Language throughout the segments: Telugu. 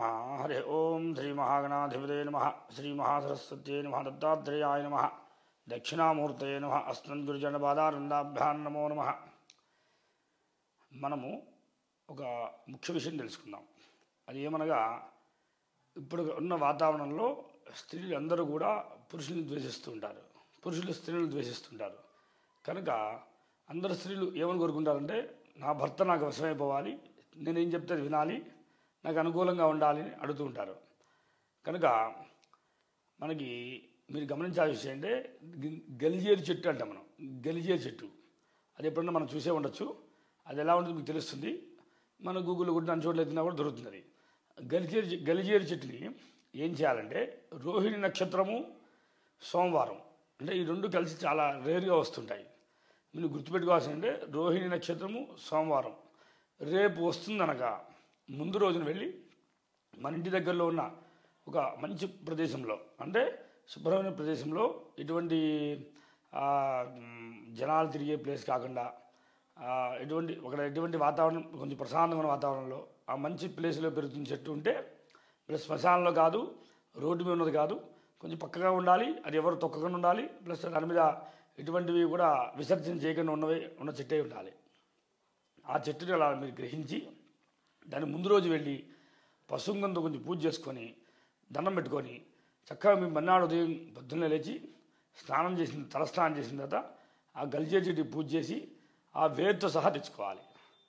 నమ హరి ఓం శ్రీ మహాగణాధిపతే నమ శ్రీ మహాసరస్వత్యే నమ దత్తాత్రేయాయ నమ దక్షిణామూర్తయే నమ అస్మన్ గురుజన బాధానందాభ్యాన్ నమో నమ మనము ఒక ముఖ్య విషయం తెలుసుకుందాం అది ఏమనగా ఇప్పుడు ఉన్న వాతావరణంలో స్త్రీలు అందరూ కూడా పురుషుల్ని ద్వేషిస్తూ ఉంటారు పురుషులు స్త్రీలను ద్వేషిస్తుంటారు కనుక అందరు స్త్రీలు ఏమని కోరుకుంటారంటే నా భర్త నాకు వశమైపోవాలి నేనేం చెప్తే అది వినాలి నాకు అనుకూలంగా ఉండాలి అని అడుగుతూ ఉంటారు కనుక మనకి మీరు గమనించాల్సిన విషయం అంటే గి- గలిజేరు చెట్టు అంటాం మనం గలిజేరు చెట్టు అది ఎప్పుడన్నా మనం చూసే ఉండొచ్చు అది ఎలా ఉంటుందో మీకు తెలుస్తుంది మన గూగుల్లో కూడా అన్ని చోట్ల ఎత్తినా కూడా దొరుకుతుంది అది గలిజేరు చె- గలిజేరు చెట్టుని ఏం చేయాలంటే రోహిణి నక్షత్రము సోమవారం అంటే ఈ రెండు కలిసి చాలా రేరుగా వస్తుంటాయి మీరు గుర్తుపెట్టుకోవాల్సింది అంటే రోహిణి నక్షత్రము సోమవారం రేపు వస్తుందనగా ముందు రోజున వెళ్ళి మన ఇంటి దగ్గరలో ఉన్న ఒక మంచి ప్రదేశంలో అంటే శుభ్రమైన ప్రదేశంలో ఎటువంటి ఆ, మ్, జనాలు తిరిగే ప్లేస్ కాకుండా ఆ, ఎటువంటి ఒక ఎటువంటి వాతావరణం కొంచెం ప్రశాంతమైన వాతావరణంలో ఆ మంచి ప్లేస్లో పెరుగుతున్న చెట్టు ఉంటే ప్లస్ శ్మశానంలో కాదు రోడ్డు మీద ఉన్నది కాదు కొంచెం పక్కగా ఉండాలి అది ఎవరు తొక్కకుండా ఉండాలి ప్లస్ దాని మీద ఎటువంటివి కూడా విసర్జన చేయకుండా ఉన్నవి ఉన్న చెట్టే ఉండాలి ఆ చెట్టుని అలా మీరు గ్రహించి దాని ముందు రోజు వెళ్ళి పశుంగంతో కొంచెం పూజ చేసుకొని దండం పెట్టుకొని చక్కగా మీ మన్నాడు ఉదయం పొద్దున్నే లేచి స్నానం చేసిన తలస్నానం చేసిన తర్వాత ఆ గలిజే చెట్టుకి పూజ చేసి ఆ వేరుతో సహా తెచ్చుకోవాలి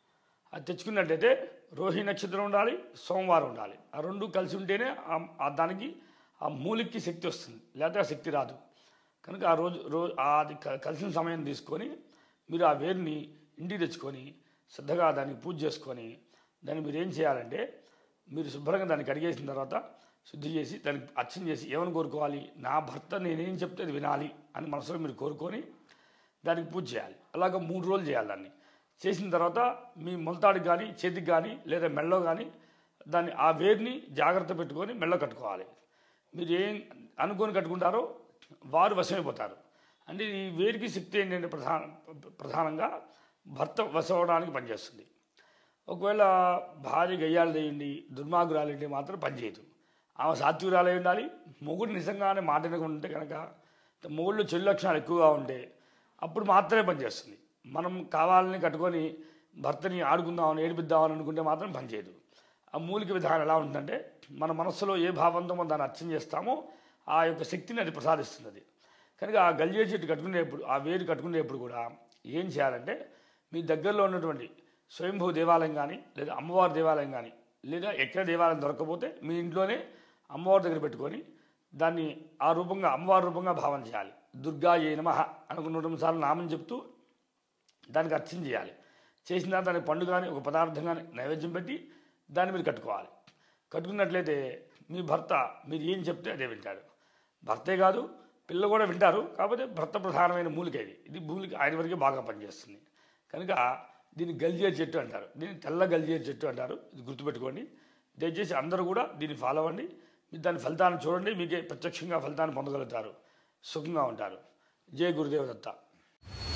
అది తెచ్చుకున్నట్టయితే రోహిణి నక్షత్రం ఉండాలి సోమవారం ఉండాలి ఆ రెండు కలిసి ఉంటేనే ఆ- ఆ దానికి ఆ మూలికి శక్తి వస్తుంది లేకపోతే ఆ శక్తి రాదు కనుక ఆ రోజు రో అది క- కలిసిన సమయం తీసుకొని మీరు ఆ వేరుని ఇంటికి తెచ్చుకొని శ్రద్ధగా దానికి పూజ చేసుకొని దాన్ని మీరు ఏం చేయాలంటే మీరు శుభ్రంగా దాన్ని కడిగేసిన తర్వాత శుద్ధి చేసి దానికి అర్చన చేసి ఏమని కోరుకోవాలి నా భర్త నేనేం చెప్తే అది వినాలి అని మనసులో మీరు కోరుకొని దానికి పూజ చేయాలి అలాగ మూడు రోజులు చేయాలి దాన్ని చేసిన తర్వాత మీ మొలతాడికి కానీ చేతికి కానీ లేదా మెళ్ళో కానీ దాన్ని ఆ వేరుని జాగ్రత్త పెట్టుకొని మెళ్ళో కట్టుకోవాలి మీరు ఏం అనుకొని కట్టుకుంటారో వారు వశమైపోతారు అంటే ఈ వేరికి శక్తి ఏంటంటే ప్రధాన ప్రధానంగా భర్త వశం అవడానికి పనిచేస్తుంది ఒకవేళ భార్య గయ్యాలు చేయండి దుర్మార్గురాలంటే మాత్రం పనిచేయదు ఆమె సాత్వికురాలై ఉండాలి మొగుడు నిజంగానే మాట వినకుండా ఉంటే కనుక మొగుళ్ళు చెడు లక్షణాలు ఎక్కువగా ఉంటే అప్పుడు మాత్రమే పనిచేస్తుంది మనం కావాలని కట్టుకొని భర్తని ఆడుకుందామని ఏడిపిద్దామని అనుకుంటే మాత్రం పనిచేయదు ఆ మూలిక విధానం ఎలా ఉంటుందంటే మన మనస్సులో ఏ భావంతో మనం దాన్ని అర్చన చేస్తామో ఆ యొక్క శక్తిని అది ప్రసాదిస్తుంది కనుక ఆ గల్జే చెట్టు కట్టుకునేప్పుడు ఆ వేరు కట్టుకునేప్పుడు కూడా ఏం చేయాలంటే మీ దగ్గరలో ఉన్నటువంటి స్వయంభూ దేవాలయం కానీ లేదా అమ్మవారి దేవాలయం కానీ లేదా ఎక్కడ దేవాలయం దొరకకపోతే మీ ఇంట్లోనే అమ్మవారి దగ్గర పెట్టుకొని దాన్ని ఆ రూపంగా అమ్మవారి రూపంగా భావన చేయాలి దుర్గా ఏ నమ అనుకున్న రెండు సార్లు నామం చెప్తూ దానికి అర్చన చేయాలి చేసిన తర్వాత దానికి పండు కానీ ఒక పదార్థం కానీ నైవేద్యం పెట్టి దాన్ని మీరు కట్టుకోవాలి కట్టుకున్నట్లయితే మీ భర్త మీరు ఏం చెప్తే అదే వింటాడు భర్తే కాదు పిల్లలు కూడా వింటారు కాకపోతే భర్త ప్రధానమైన మూలిక ఇది ఇది మూలిక ఆయన వరకే బాగా పనిచేస్తుంది కనుక దీన్ని గల్జేరు చెట్టు అంటారు దీన్ని తెల్ల గల్జేరు చెట్టు అంటారు ఇది గుర్తుపెట్టుకోండి దయచేసి అందరూ కూడా దీన్ని ఫాలో అవ్వండి మీరు దాని ఫలితాన్ని చూడండి మీకే ప్రత్యక్షంగా ఫలితాన్ని పొందగలుగుతారు సుఖంగా ఉంటారు జయ గురుదేవ దత్త